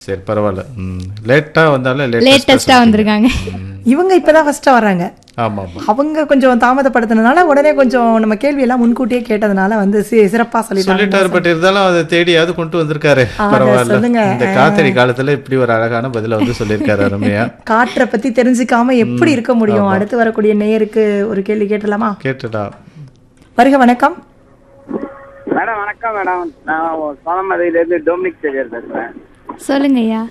சரி பரவாயில்ல ம் லேட்டா வந்தாலும் லேட்டஸ்டா வந்திருக்காங்க இவங்க இப்பதான் ஃபர்ஸ்டா வர்றாங்க ஆமா ஆமா அவங்க கொஞ்சம் தாமதப்படுத்தினதுனால உடனே கொஞ்சம் நம்ம கேள்வி எல்லாம் முன்கூட்டியே கேட்டதுனால வந்து சி- சிறப்பா சொல்லிட்டாங்க சொல்லிட்டாரு பட் இருந்தாலும் அதை தேடியாவது கொண்டு வந்திருக்காரு அதை பரவாயில்ல சொல்லுங்க. இந்த காத்தடி காலத்துல இப்படி ஒரு அழகான பதில வந்து சொல்லியிருக்காரு அருமையா காற்றை பத்தி தெரிஞ்சுக்காம எப்படி இருக்க முடியும் அடுத்து வரக்கூடிய நேயருக்கு ஒரு கேள்வி கேட்டலாமா கேட்டுடா வருக வணக்கம் மேடம் வணக்கம் மேடம் நான் சோனமதுரையிலேருந்து டொமினிக் சேவியர் பேசுகிறேன் சொல்லுங்க ஐயா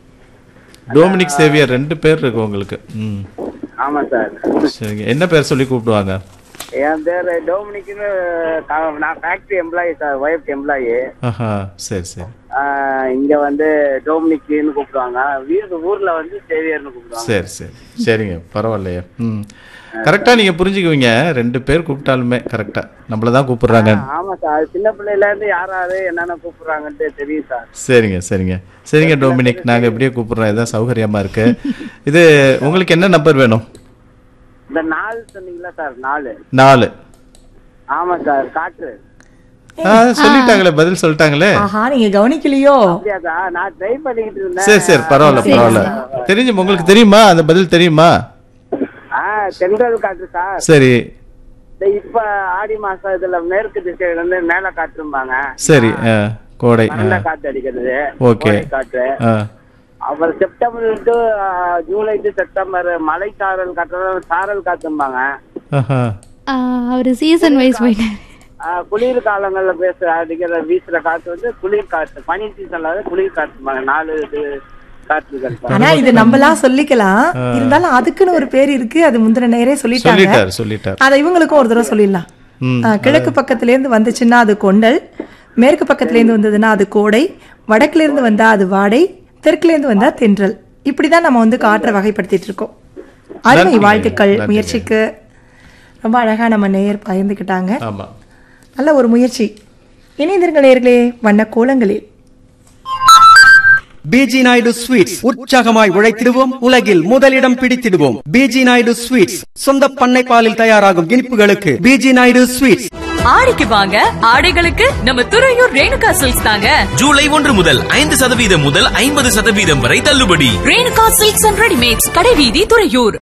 டோமினிக் சேவியர் ரெண்டு பேர் இருக்கு உங்களுக்கு ம் ஆமாம் சார் சரிங்க என்ன பேர் சொல்லி கூப்பிடுவாங்க என் பேர் டொமினிக்னு க- நான் factory employee sir wife employee ஆஹா சரி சரி இங்கே வந்து டொமினிக்னு கூப்பிடுவாங்க வீடு ஊரில் வந்து சேவியர்னு கூப்பிடுவாங்க சரி சரி சரிங்க பரவாயில்லையே ம் கரெக்டா நீங்க புரிஞ்சுக்குவீங்க ரெண்டு பேர் கூப்பிட்டாலுமே கரெக்டா நம்மள தான் கூப்பிடுறாங்க ஆமாம் சார் சின்ன பிள்ளையிலேருந்து யார் யார் என்னென்ன கூப்பிடுறாங்கன்ட்டு தெரியும் சார் சரிங்க சரிங்க சரிங்க டோமினிக் நாங்க எப்படியே கூப்பிடுறோம் இதான் சௌகரியமா இருக்கு இது உங்களுக்கு என்ன நம்பர் வேணும் இந்த நாலு சொன்னீங்களா சார் நாலு நாலு ஆமாம் சார் காற்று ஆ, சொல்லிட்டாங்களே பதில் சொல்லிட்டாங்களே ஆஹா நீங்க கவனிக்கலையோ அப்படியா சார் நான் ட்ரை பண்ணிக்கிட்டு இருந்தேன் சரி சரி பரவாயில்ல பரவாயில்ல தெரிஞ்சு உங்களுக்கு தெரியுமா அந்த பதில் தெரியுமா ஆ தென்றல் காற்று சார் சரி இந்த இப்ப ஆடி மாசம் இதுல மேற்கு திசையில இருந்து மேல காற்றும்பாங்க சரி ஆ, கோடை ஆ, நல்ல காத்து அடிக்கிறது ஓகே கோடை காற்று ஆ, அப்புறம் September to July to September மலை சாரல் காற்று சாரல் காத்தும்பாங்க ஆஹா. அவர் சீசன் வைஸ் போயிட்டாரு ஆ, குளிர் காலங்கள்ல பேச அடிக்கிற வீசுற காத்து வந்து குளிர் காற்று பனி சீசன்ல வந்து குளிர் காற்றும்பாங்க நாலு இது காற்றுகள் சார். ஆனா இது நம்மளா சொல்லிக்கலாம் இருந்தாலும் அதுக்குன்னு ஒரு பேர் இருக்கு அது முந்தின நேரே சொல்லிட்டாங்க சொல்லிட்டார் சொல்லிட்டார் அதை இவங்களுக்கும் ஒரு தடவை சொல்லிடலாம் ம். ஆ, கிழக்கு பக்கத்துல இருந்து வந்துச்சுன்னா அது கொண்டல் மேற்கு பக்கத்துல இருந்து வந்ததுன்னா அது கோடை வடக்குல இருந்து வந்தா அது வாடை தெற்குல இருந்து வந்தா தென்றல் இப்படிதான் நம்ம வந்து காற்றை வகைப்படுத்திட்டு இருக்கோம் அருமை நன்றிங்க, வாழ்த்துக்கள் நன்றிங்க. முயற்சிக்கு ரொம்ப அழகா நம்ம நேயர் பகிர்ந்துக்கிட்டாங்க ஆமா நல்ல ஒரு முயற்சி இணைந்திருங்கள் நேயர்களே வண்ண கோலங்களில் பிஜி நாயுடு ஸ்வீட்ஸ் உற்சாகமாய் உழைத்திடுவோம் உலகில் முதலிடம் பிடித்திடுவோம் பிஜி நாயுடு ஸ்வீட்ஸ் சொந்த பண்ணை பாலில் தயாராகும் இனிப்புகளுக்கு பிஜி நாயுடு ஸ்வீட்ஸ் ஆடிக்கு வாங்க ஆடைகளுக்கு நம்ம துறையூர் ரேணுகா சில்க்ஸ் தாங்க ஜூலை ஒன்று முதல் ஐந்து சதவீதம் முதல் ஐம்பது சதவீதம் வரை தள்ளுபடி ரேணுகா சில்க்ஸ் அண்ட் ரெடிமேட்ஸ் கடைவீதி துறையூர்